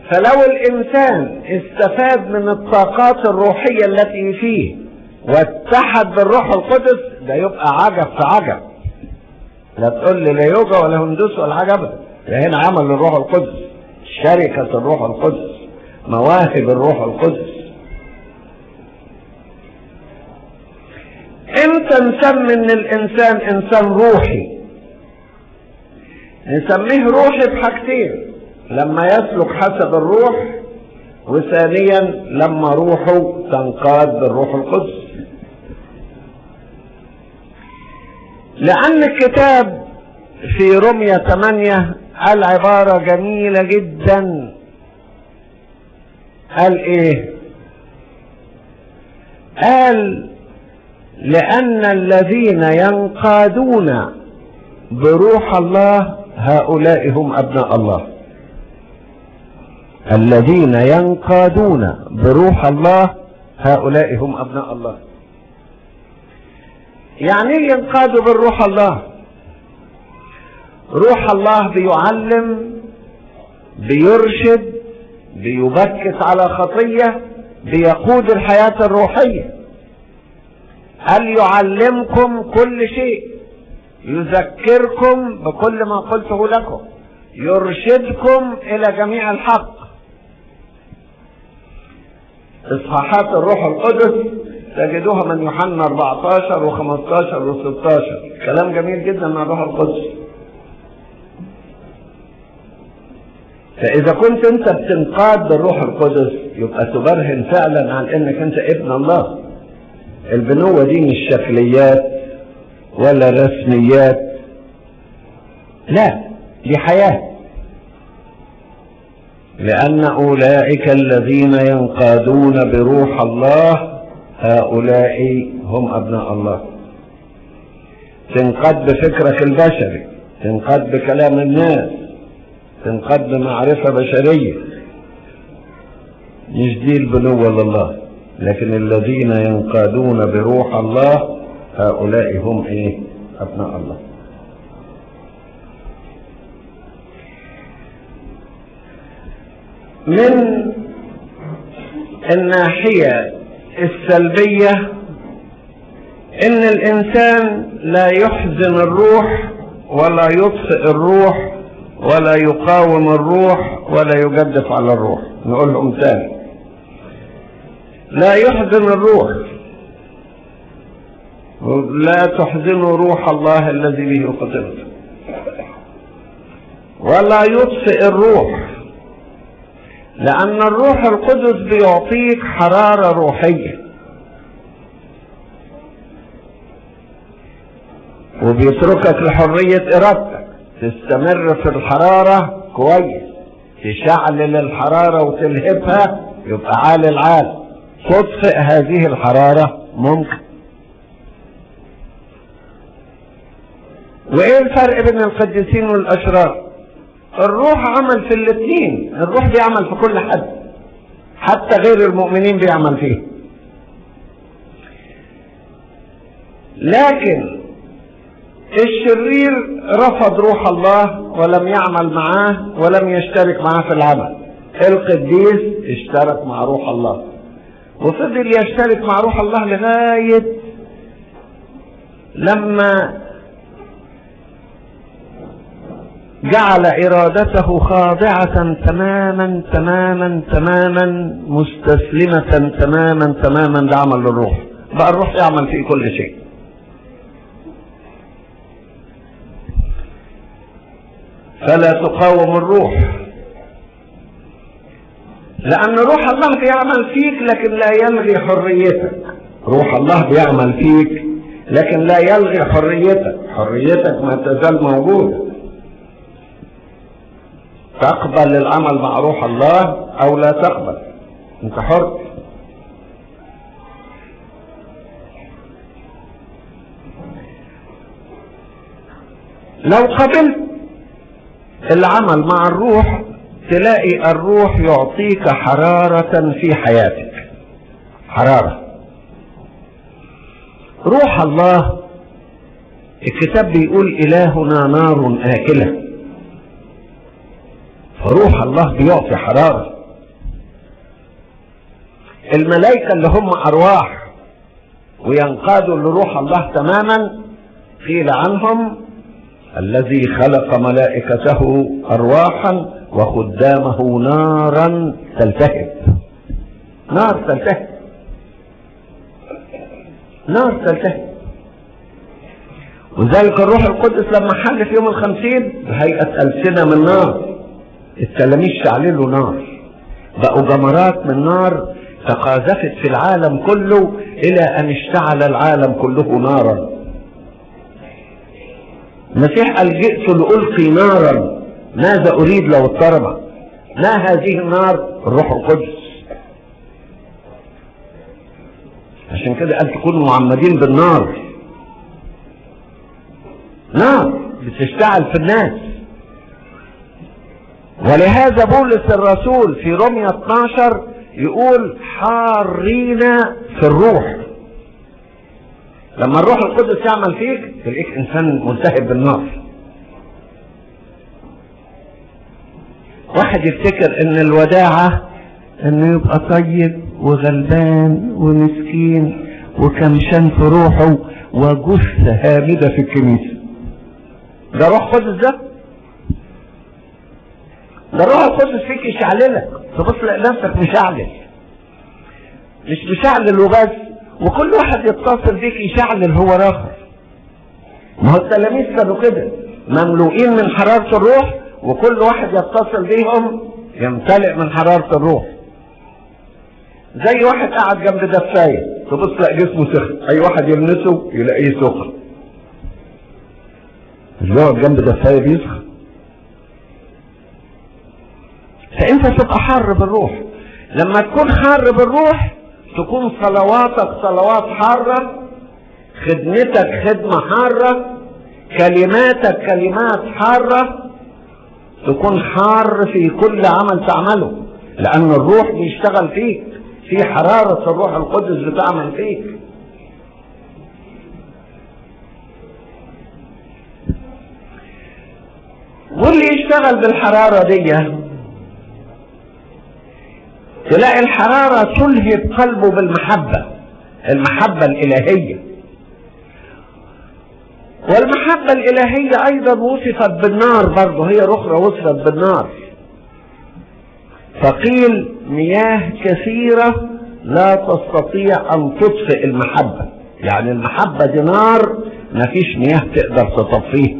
فلو الانسان استفاد من الطاقات الروحية التي فيه واتحد بالروح القدس ده يبقى عجب في عجب لا تقول لي لا يوجا ولا هندوس ولا حاجه ابدا ده هنا عمل الروح القدس شركة الروح القدس مواهب الروح القدس امتى نسمي ان الانسان انسان روحي نسميه روحي بحاجتين لما يسلك حسب الروح وثانيا لما روحه تنقاد بالروح القدس لأن الكتاب في رمية 8 قال عبارة جميلة جدا قال ايه قال لأن الذين ينقادون بروح الله هؤلاء هم أبناء الله الذين ينقادون بروح الله هؤلاء هم أبناء الله يعني ايه ينقادوا بالروح الله روح الله بيعلم بيرشد بيبكت على خطية بيقود الحياة الروحية هل يعلمكم كل شيء يذكركم بكل ما قلته لكم يرشدكم الى جميع الحق اصحاحات الروح القدس تجدوها من يوحنا 14 و15 و16 كلام جميل جدا مع الروح القدس فاذا كنت انت بتنقاد بالروح القدس يبقى تبرهن فعلا عن انك انت ابن الله البنوة دي مش شكليات ولا رسميات لا دي حياة لأن أولئك الذين ينقادون بروح الله هؤلاء هم أبناء الله تنقاد بفكرك البشري تنقاد بكلام الناس تنقاد بمعرفة بشرية مش دي البنوة لله لكن الذين ينقادون بروح الله هؤلاء هم ايه ابناء الله من الناحية السلبية ان الانسان لا يحزن الروح ولا يطفئ الروح ولا يقاوم الروح ولا يجدف على الروح نقول لهم تاني لا يحزن الروح لا تحزنوا روح الله الذي به قتلت ولا يطفئ الروح لأن الروح القدس بيعطيك حرارة روحية وبيتركك لحرية إرادتك تستمر في الحرارة كويس تشعلل الحرارة وتلهبها يبقى عال العال تطفئ هذه الحرارة ممكن وايه الفرق بين القديسين والاشرار الروح عمل في الاثنين الروح بيعمل في كل حد حتى غير المؤمنين بيعمل فيه لكن الشرير رفض روح الله ولم يعمل معاه ولم يشترك معاه في العمل القديس اشترك مع روح الله وفضل يشترك مع روح الله لغاية لما جعل إرادته خاضعة تماما تماما تماما مستسلمة تماما تماما لعمل الروح بقى الروح يعمل فيه كل شيء فلا تقاوم الروح لأن روح الله بيعمل فيك لكن لا يلغي حريتك روح الله بيعمل فيك لكن لا يلغي حريتك حريتك ما تزال موجودة تقبل العمل مع روح الله أو لا تقبل أنت حر لو قبلت العمل مع الروح تلاقي الروح يعطيك حرارة في حياتك حرارة روح الله الكتاب بيقول إلهنا نار آكلة فروح الله بيعطي حرارة الملائكة اللي هم أرواح وينقادوا لروح الله تماما قيل عنهم الذي خلق ملائكته أرواحا وخدامه نارا تلتهب نار تلتهب نار تلتهب وذلك الروح القدس لما حل في يوم الخمسين بهيئة ألسنة من نار التلاميذ شعللوا نار بقوا جمرات من نار تقاذفت في العالم كله إلى أن اشتعل العالم كله نارا المسيح قال جئت لألقي نارا ماذا أريد لو اضطرب ما هذه النار الروح القدس عشان كده قال تكونوا معمدين بالنار نار بتشتعل في الناس ولهذا بولس الرسول في رمية 12 يقول حارين في الروح لما الروح القدس يعمل فيك تلاقيك انسان ملتهب بالنار واحد يفتكر ان الوداعة انه يبقى طيب وغلبان ومسكين وكمشان في روحه وجثة هامدة في الكنيسة ده روح قدس ده ده روح القدس فيك يشعللك تبص نفسك مشعلل مش مشعلل وبس وكل واحد يتصل بيك يشعلل هو الاخر ما هو التلاميذ كانوا كده مملوئين من حرارة الروح وكل واحد يتصل بيهم يمتلئ من حرارة الروح زي واحد قاعد جنب دفاية تبص تلاقي جسمه سخن اي واحد يلمسه يلاقيه سخن اللي يقعد جنب دفاية بيسخن فانت تبقى حار بالروح لما تكون حار بالروح تكون صلواتك صلوات حارة خدمتك خدمة حارة كلماتك كلمات حارة تكون حار في كل عمل تعمله لأن الروح بيشتغل فيك في حرارة الروح القدس بتعمل فيك واللي يشتغل بالحرارة دي تلاقي الحرارة تلهب قلبه بالمحبة المحبة الإلهية والمحبة الإلهية أيضا وصفت بالنار برضه هي أخرى وصفت بالنار فقيل مياه كثيرة لا تستطيع أن تطفئ المحبة يعني المحبة دي نار ما فيش مياه تقدر تطفيها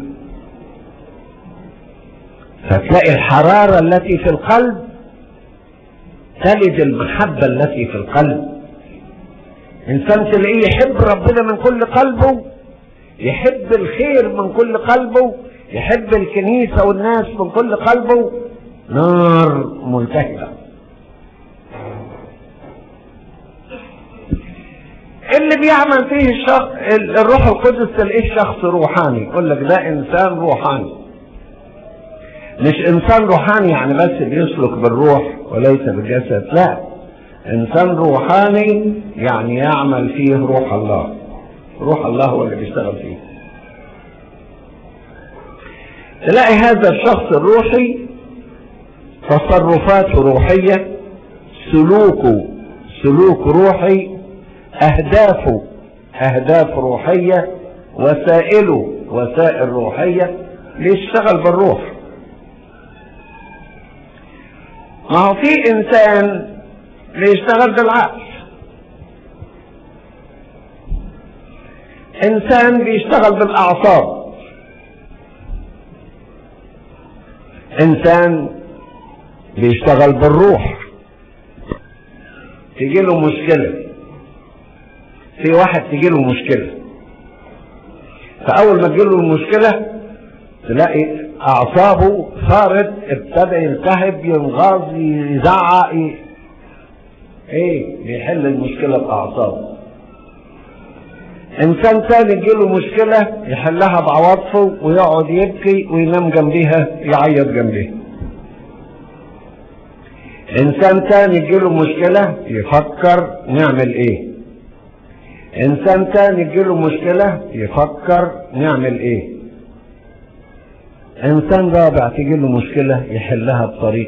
فتلاقي الحرارة التي في القلب تلد المحبة التي في القلب إنسان تلاقيه يحب ربنا من كل قلبه يحب الخير من كل قلبه يحب الكنيسة والناس من كل قلبه نار ملتهبة اللي بيعمل فيه الشخص الروح القدس تلاقيه شخص روحاني يقول لك ده انسان روحاني مش انسان روحاني يعني بس بيسلك بالروح وليس بالجسد لا انسان روحاني يعني يعمل فيه روح الله روح الله هو اللي بيشتغل فيه تلاقي هذا الشخص الروحي تصرفاته روحية سلوكه سلوك روحي أهدافه أهداف روحية وسائله وسائل روحية ليشتغل بالروح ما هو في إنسان بيشتغل بالعقل إنسان بيشتغل بالأعصاب إنسان بيشتغل بالروح تيجي له مشكلة في واحد تيجي له مشكلة فأول ما تجي له المشكلة تلاقي أعصابه صارت ابتدى يلتهب ينغاز يزعق ي... ايه بيحل المشكلة بأعصابه إنسان تاني تجيله مشكلة يحلها بعواطفه ويقعد يبكي وينام جنبيها يعيط جنبيها انسان تاني يجيله مشكلة يفكر نعمل ايه انسان تاني يجيله مشكلة يفكر نعمل ايه انسان رابع تجيله مشكلة يحلها بطريقة